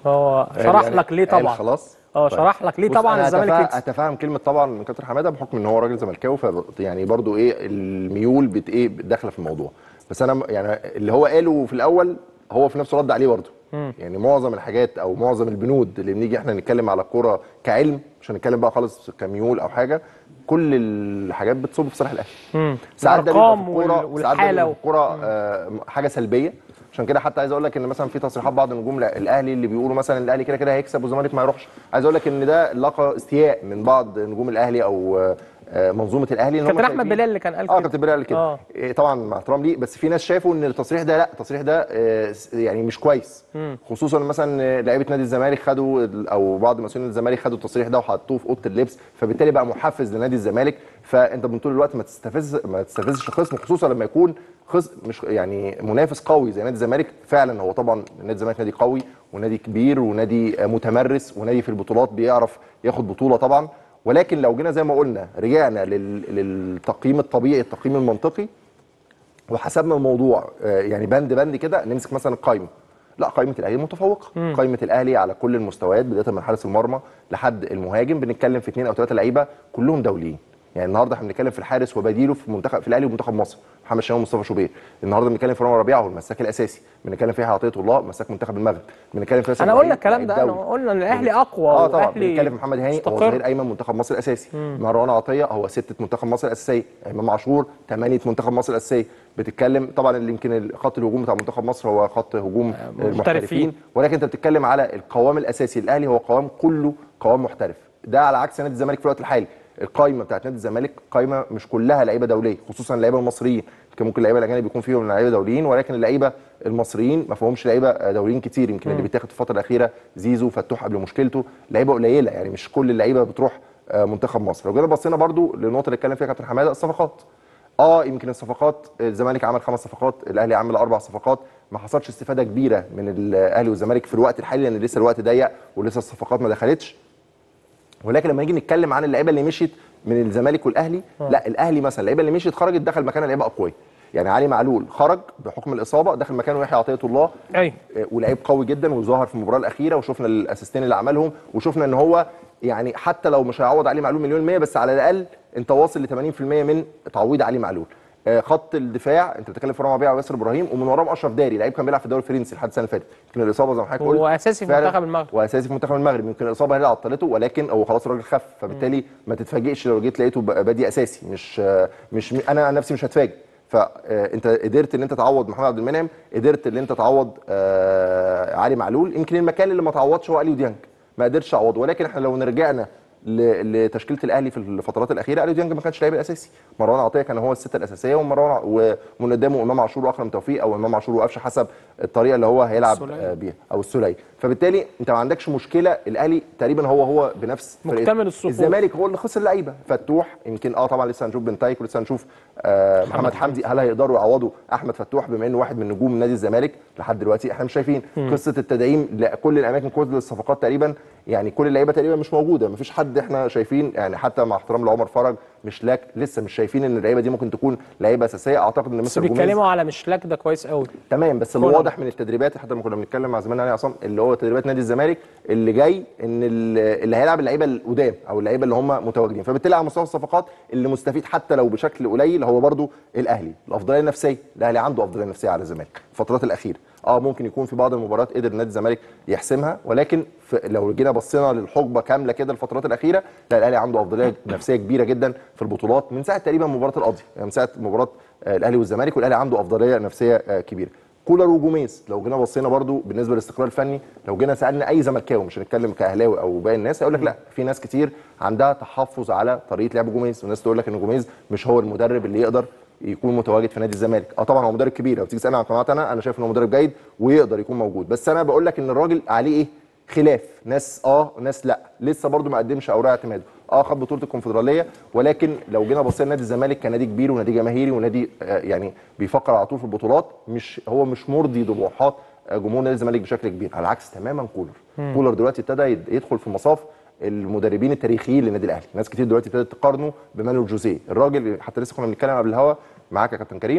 هو شرح يعني لك ليه قال طبعا خلاص اه طيب. شرح لك ليه بص، طبعا أنا الزمالك أتفا- يكسب اتفهم كلمه طبعا من كابتن حماده بحكم ان هو راجل زملكاوي ف يعني برضو ايه الميول بت ايه داخله في الموضوع بس انا م- يعني اللي هو قاله في الاول هو في نفسه رد عليه برضو يعني معظم الحاجات او معظم البنود اللي بنيجي احنا نتكلم على الكوره كعلم مش هنتكلم بقى خالص كميول او حاجه كل الحاجات بتصب في صالح الاهلي ساعات ده بيبقى في الأرقام الكوره وال- ساعات ده والحالة بيبقى في الكوره آه، حاجه سلبيه عشان كده حتى عايز اقول لك ان مثلا في تصريحات بعض النجوم لا- الاهلي اللي بيقولوا مثلا الاهلي كده كده هيكسب والزمالك ما يروحش عايز اقول لك ان ده لقى استياء من بعض نجوم الاهلي او آه، آه، منظومه الاهلي ان هم كابتن احمد شايفين- بلال اللي كان قال اه كده كابتن بلال قال كده آه. إيه طبعا مع احترام ليه بس في ناس شافوا ان التصريح ده لا التصريح ده آه، س- يعني مش كويس خصوصا مثلا آه، لعيبه نادي الزمالك خدوا ال- او بعض مسؤولين الزمالك خدوا التصريح ده وحطوه في اوضه اللبس فبالتالي بقى محفز لنادي الزمالك فانت من طول الوقت ما تستفز ما تستفزش الخصم خصوصا لما يكون خصم مش يعني منافس قوي زي نادي الزمالك فعلا هو طبعا نادي الزمالك نادي قوي ونادي كبير ونادي آه، متمرس ونادي في البطولات بيعرف ياخد بطوله طبعا ولكن لو جينا زي ما قلنا رجعنا لل- للتقييم الطبيعي التقييم المنطقي وحسبنا الموضوع آه، يعني بند بند كده نمسك مثلا القايمه لا قائمه الاهلي متفوقه قائمه الاهلي على كل المستويات بدايه من حارس المرمى لحد المهاجم بنتكلم في اثنين او ثلاثه لعيبه كلهم دوليين يعني النهارده احنا بنتكلم في الحارس وبديله في منتخب في الاهلي ومنتخب مصر محمد شامل ومصطفى شوبير النهارده بنتكلم في رامي ربيعه هو المساك الاساسي بنتكلم في يحيى عطيه الله مساك منتخب المغرب بنتكلم في ياسر انا إبراهيم، قلنا الكلام ده لعيب انا دولي. قلنا ان الاهلي اقوى اه طبعا والأهلي بنتكلم في محمد هاني هو مستقر. ظهير ايمن منتخب مصر الاساسي مروان عطيه هو سته منتخب مصر الاساسيه امام عاشور ثمانيه منتخب مصر الاساسيه بتتكلم طبعا اللي يمكن خط الهجوم بتاع منتخب مصر هو خط هجوم المحترفين ولكن انت بتتكلم على القوام الاساسي الاهلي هو قوام كله قوام محترف ده على عكس نادي الزمالك في الوقت الحالي القايمه بتاعت نادي الزمالك قايمه مش كلها لعيبه دوليه خصوصا اللعيبه المصريين كان ممكن اللعيبه الاجانب يكون فيهم لعيبه دوليين ولكن اللعيبه المصريين ما فيهمش لعيبه دوليين كتير يمكن اللي بيتاخد في الفتره الاخيره زيزو فتوح قبل مشكلته لعيبه قليله يعني مش كل اللعيبه بتروح آه، منتخب مصر لو جينا بصينا برضو للنقطه اللي اتكلم فيها كابتن حماده الصفقات اه يمكن الصفقات الزمالك عمل خمس صفقات الاهلي عمل اربع صفقات ما حصلش استفاده كبيره من الاهلي والزمالك في الوقت الحالي لان لسه الوقت ضيق ولسه الصفقات ما دخلتش ولكن لما نيجي نتكلم عن اللعيبه اللي مشيت من الزمالك والاهلي لا الاهلي مثلا اللعيبه اللي مشيت خرجت دخل مكانها لعيبه اقوياء يعني علي معلول خرج بحكم الاصابه دخل مكانه يحيى عطيه الله ايوه آه، ولعيب قوي جدا وظهر في المباراه الاخيره وشفنا الاسيستين اللي عملهم وشفنا ان هو يعني حتى لو مش هيعوض علي معلول مليون المية بس على الاقل انت واصل ل 80% من تعويض علي معلول آه، خط الدفاع انت بتتكلم في رامي ربيعه وياسر ابراهيم ومن وراهم اشرف داري لعيب كان بيلعب في الدوري الفرنسي لحد السنه اللي فاتت يمكن الاصابه زي ما حضرتك قلت هو أساسي في فعلاً- منتخب المغرب. واساسي في منتخب المغرب يمكن الاصابه هي اللي عطلته ولكن هو خلاص الراجل خف فبالتالي ما تتفاجئش لو جيت لقيته ب- بادي اساسي مش آه، مش انا عن نفسي مش هتفاجئ فانت قدرت ان انت تعوض محمد عبد المنعم قدرت ان انت تعوض آه، علي معلول يمكن المكان اللي ما تعوضش هو اليو ديانج ما قدرش اعوضه ولكن احنا لو رجعنا ل- لتشكيله الاهلي في الفترات الاخيره اليو ديانج ما كانش لعيب الاساسي مروان عطيه كان هو السته الاساسيه ومروان ع- ومن قدامه امام عاشور واكرم توفيق او امام عاشور وقفشه حسب الطريقه اللي هو هيلعب السولية. آه، بيها او السوليه فبالتالي انت ما عندكش مشكله الاهلي تقريبا هو هو بنفس فرقته. مكتمل الصفوف. الزمالك هو اللي خسر لعيبه فتوح يمكن اه طبعا لسه هنشوف بنتايك ولسه هنشوف آه محمد حمدي هل هيقدروا يعوضوا احمد فتوح بما انه واحد من نجوم نادي الزمالك لحد دلوقتي احنا مش شايفين قصه التدعيم لكل الاماكن كل الصفقات تقريبا يعني كل اللعيبه تقريبا مش موجوده مفيش حد احنا شايفين يعني حتى مع احترام لعمر فرج مش لاك لسه مش شايفين ان اللعيبه دي ممكن تكون لعيبه اساسيه اعتقد ان بس مستر جوميز بيتكلموا على مشلاك ده كويس قوي تمام بس اللي كولر. واضح من التدريبات حتى لما كنا بنتكلم مع زميلنا علي عصام اللي هو تدريبات نادي الزمالك اللي جاي ان ال- اللي هيلعب اللعيبه القدام او اللعيبه اللي هم متواجدين فبالتالي على مستوى الصفقات اللي مستفيد حتى لو بشكل قليل هو برضو الاهلي الافضليه النفسيه الاهلي عنده افضليه نفسيه على الزمالك الفترات الاخيره اه ممكن يكون في بعض المباريات قدر نادي الزمالك يحسمها ولكن في لو جينا بصينا للحقبه كامله كده الفترات الاخيره لا الاهلي عنده افضليه نفسيه كبيره جدا في البطولات من ساعه تقريبا مباراه القاضي يعني من ساعه مباراه آه، الاهلي والزمالك والاهلي عنده افضليه نفسيه آه، كبيره كولر وجوميز لو جينا بصينا برضو بالنسبه للاستقرار الفني لو جينا سالنا اي زملكاوي مش هنتكلم كاهلاوي او باقي الناس هيقول لك لا في ناس كتير عندها تحفظ على طريقه لعب جوميز والناس تقول لك ان جوميز مش هو المدرب اللي يقدر يكون متواجد في نادي الزمالك اه طبعا هو مدرب كبير لو تيجي تسالني عن قناعتي انا انا شايف ان هو مدرب جيد ويقدر يكون موجود بس انا بقول لك ان الراجل عليه ايه خلاف ناس اه ناس لا لسه برضو ما قدمش اوراق اعتماده اه خد بطوله الكونفدراليه ولكن لو جينا بصينا نادي الزمالك كنادي كبير ونادي جماهيري ونادي آه يعني بيفكر على طول في البطولات مش هو مش مرضي طموحات آه، جمهور نادي الزمالك بشكل كبير على العكس تماما كولر كولر دلوقتي ابتدى يد- يدخل في مصاف المدربين التاريخيين للنادي الاهلي ناس كتير دلوقتي ابتدت تقارنه بمانويل جوزيه الراجل حتى لسه كنا بنتكلم قبل الهوا معاك يا كابتن كريم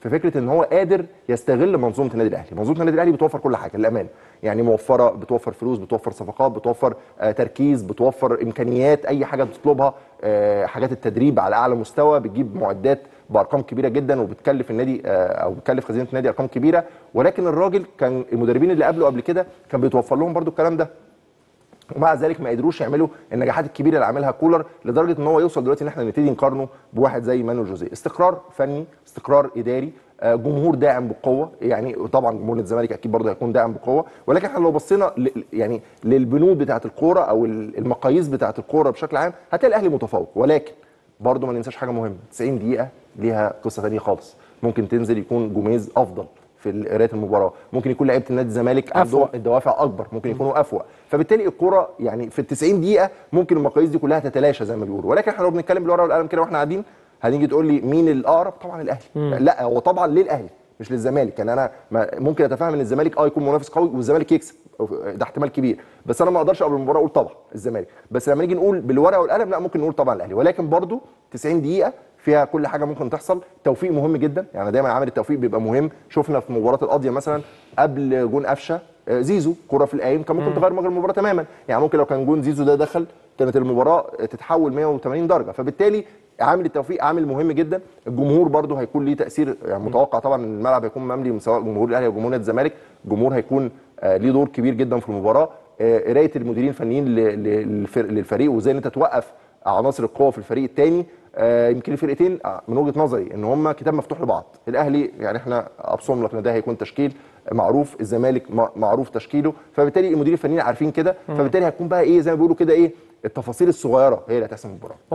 في فكره ان هو قادر يستغل منظومه النادي الاهلي منظومه النادي الاهلي بتوفر كل حاجه للامانه يعني موفره بتوفر فلوس بتوفر صفقات بتوفر آه تركيز بتوفر امكانيات اي حاجه بتطلبها آه حاجات التدريب على اعلى مستوى بتجيب معدات بارقام كبيره جدا وبتكلف النادي آه او بتكلف خزينه النادي ارقام كبيره ولكن الراجل كان المدربين اللي قبله قبل كده كان بيتوفر لهم برضو الكلام ده ومع ذلك ما قدروش يعملوا النجاحات الكبيره اللي عملها كولر لدرجه ان هو يوصل دلوقتي ان احنا نبتدي نقارنه بواحد زي مانويل جوزيه استقرار فني استقرار اداري آه، جمهور داعم بقوه يعني طبعا جمهور الزمالك اكيد برضه هيكون داعم بقوه ولكن احنا لو بصينا ل- يعني للبنود بتاعه الكوره او ال- المقاييس بتاعه الكوره بشكل عام هتلاقي الاهلي متفوق ولكن برضه ما ننساش حاجه مهمه 90 دقيقه ليها قصه ثانيه خالص ممكن تنزل يكون جوميز افضل في قرايه المباراه ممكن يكون لعيبه النادي الزمالك عندهم أفوق. الدوافع اكبر ممكن يكونوا افوق فبالتالي الكوره يعني في ال 90 دقيقه ممكن المقاييس دي كلها تتلاشى زي ما بيقولوا ولكن احنا لو بنتكلم بالورقه والقلم كده واحنا قاعدين هتيجي تقول لي مين الاقرب طبعا الاهلي لا هو طبعا للاهلي مش للزمالك يعني انا ما ممكن اتفهم ان الزمالك اه يكون منافس قوي والزمالك يكسب ده احتمال كبير بس انا ما اقدرش قبل المباراه اقول طبعا الزمالك بس لما نيجي نقول بالورقه والقلم لا ممكن نقول طبعا الاهلي ولكن برضو 90 دقيقه فيها كل حاجه ممكن تحصل توفيق مهم جدا يعني دايما عامل التوفيق بيبقى مهم شفنا في مباراه القاضيه مثلا قبل جون قفشه آه، زيزو كره في القايم كان ممكن تغير مجرى المباراه تماما يعني ممكن لو كان جون زيزو ده دخل كانت المباراه تتحول 180 درجه فبالتالي عامل التوفيق عامل مهم جدا الجمهور برده هيكون ليه تاثير يعني متوقع طبعا ان الملعب هيكون مملي من سواء جمهور الاهلي او جمهور نادي الزمالك الجمهور هيكون آه، ليه دور كبير جدا في المباراه آه، قرايه المديرين الفنيين ل- ل- للفر- للفريق وازاي ان انت توقف عناصر القوه في الفريق الثاني يمكن الفرقتين آه، من وجهه نظري ان هم كتاب مفتوح لبعض الاهلي يعني احنا ابصم لك ان ده هيكون تشكيل معروف الزمالك م- معروف تشكيله فبالتالي المديرين الفنيين عارفين كده فبالتالي هتكون بقى ايه زي ما بيقولوا كده ايه التفاصيل الصغيره هي اللي هتحسم المباراه